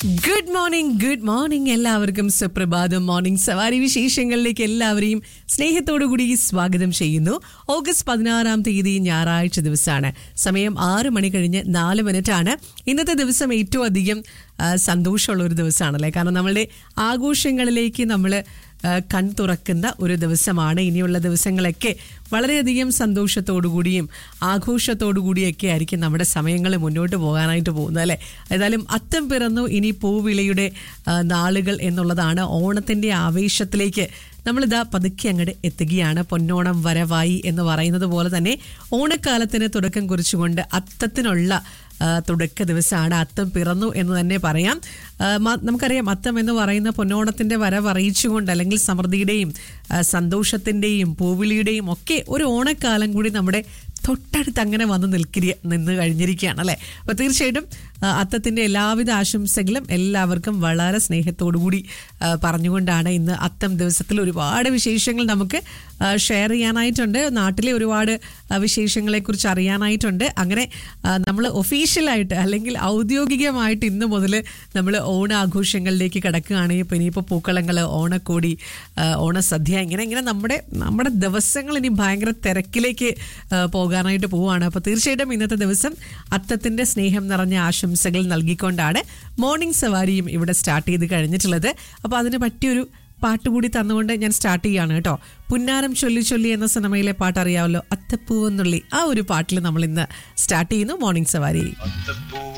good morning good morning എല്ലാവർക്കും സുപ്രഭാതം morning സവാരി വിശേഷങ്ങളിലേക്ക് എല്ലാവരെയും സ്നേഹത്തോടു കൂടി സ്വാഗതം ചെയ്യുന്നു ഓഗസ്റ്റ് പതിനാറാം തീയതി ഞായറാഴ്ച ദിവസമാണ് സമയം ആറ് മണി കഴിഞ്ഞ് നാല് മിനിറ്റ് ആണ് ഇന്നത്തെ ദിവസം ഏറ്റവും അധികം ആ, സന്തോഷമുള്ള ഒരു ദിവസമാണല്ലേ കാരണം നമ്മളുടെ ആഘോഷങ്ങളിലേക്ക് നമ്മൾ കൺ തുറക്കുന്ന ഒരു ദിവസമാണ് ഇനിയുള്ള ദിവസങ്ങളൊക്കെ വളരെയധികം സന്തോഷത്തോടു കൂടിയും ആഘോഷത്തോടു കൂടിയൊക്കെ ആയിരിക്കും നമ്മുടെ സമയങ്ങൾ മുന്നോട്ട് പോകാനായിട്ട് പോകുന്നത് അല്ലേ ഏതായാലും അത്തം പിറന്നു ഇനി പൂവിളയുടെ ആ, നാളുകൾ എന്നുള്ളതാണ് ഓണത്തിൻ്റെ ആവേശത്തിലേക്ക് നമ്മളിതാ പതുക്കെ അങ്ങോട്ട് എത്തുകയാണ് പൊന്നോണം വരവായി എന്ന് പറയുന്നത് പോലെ തന്നെ ഓണക്കാലത്തിന് തുടക്കം കുറിച്ചുകൊണ്ട് അത്തത്തിനുള്ള ആ, തുടക്ക ദിവസമാണ് അത്തം പിറന്നു എന്ന് തന്നെ പറയാം ആ, മ- നമുക്കറിയാം അത്തം എന്ന് പറയുന്ന പൊന്നോണത്തിന്റെ വരവ് അറിയിച്ചുകൊണ്ട് അല്ലെങ്കിൽ സമൃദ്ധിയുടെയും ആ, സന്തോഷത്തിന്റെയും പൂവിളിയുടെയും ഒക്കെ ഒരു ഓണക്കാലം കൂടി നമ്മുടെ തൊട്ടടുത്ത് അങ്ങനെ വന്ന് നിൽക്കിരി നിന്ന് കഴിഞ്ഞിരിക്കുകയാണ് അല്ലേ അപ്പോൾ തീർച്ചയായിട്ടും ആ, അത്തത്തിന്റെ എല്ലാവിധ ആശംസകളും എല്ലാവർക്കും വളരെ സ്നേഹത്തോടു കൂടി ആ, പറഞ്ഞുകൊണ്ടാണ് ഇന്ന് അത്തം ദിവസത്തിൽ ഒരുപാട് വിശേഷങ്ങൾ നമുക്ക് ഷെയർ ചെയ്യാനായിട്ടുണ്ട് നാട്ടിലെ ഒരുപാട് ആ, വിശേഷങ്ങളെക്കുറിച്ച് അറിയാനായിട്ടുണ്ട് അങ്ങനെ നമ്മൾ ഒഫീഷ്യലായിട്ട് അല്ലെങ്കിൽ ഔദ്യോഗികമായിട്ട് ഇന്ന് മുതൽ നമ്മൾ ഓണാഘോഷങ്ങളിലേക്ക് കിടക്കുകയാണെങ്കിൽ ഇപ്പോൾ ഇനിയിപ്പോൾ പൂക്കളങ്ങൾ ഓണക്കോടി ആ, ഓണസദ്യ ഇങ്ങനെ ഇങ്ങനെ നമ്മുടെ നമ്മുടെ ദിവസങ്ങൾ ഇനി ഭയങ്കര തിരക്കിലേക്ക് ആ, പോകാനായിട്ട് പോവുകയാണ് അപ്പോൾ തീർച്ചയായിട്ടും ഇന്നത്തെ ദിവസം അത്തത്തിൻ്റെ സ്നേഹം നിറഞ്ഞ ആശംസകൾ നൽകിക്കൊണ്ടാണ് മോർണിംഗ് സവാരിയും ഇവിടെ സ്റ്റാർട്ട് ചെയ്ത് കഴിഞ്ഞിട്ടുള്ളത് അപ്പോൾ അതിന് പറ്റിയൊരു പാട്ട് കൂടി തന്നുകൊണ്ട് ഞാൻ സ്റ്റാർട്ട് ചെയ്യാണ് കേട്ടോ പുന്നാരം ചൊല്ലി ചൊല്ലി എന്ന സിനിമയിലെ പാട്ട് അറിയാമല്ലോ അത്തപ്പൂവെന്നുള്ളി ആ ഒരു പാട്ടിൽ നമ്മൾ ഇന്ന് സ്റ്റാർട്ട് ചെയ്യുന്നു മോർണിംഗ് സവാരി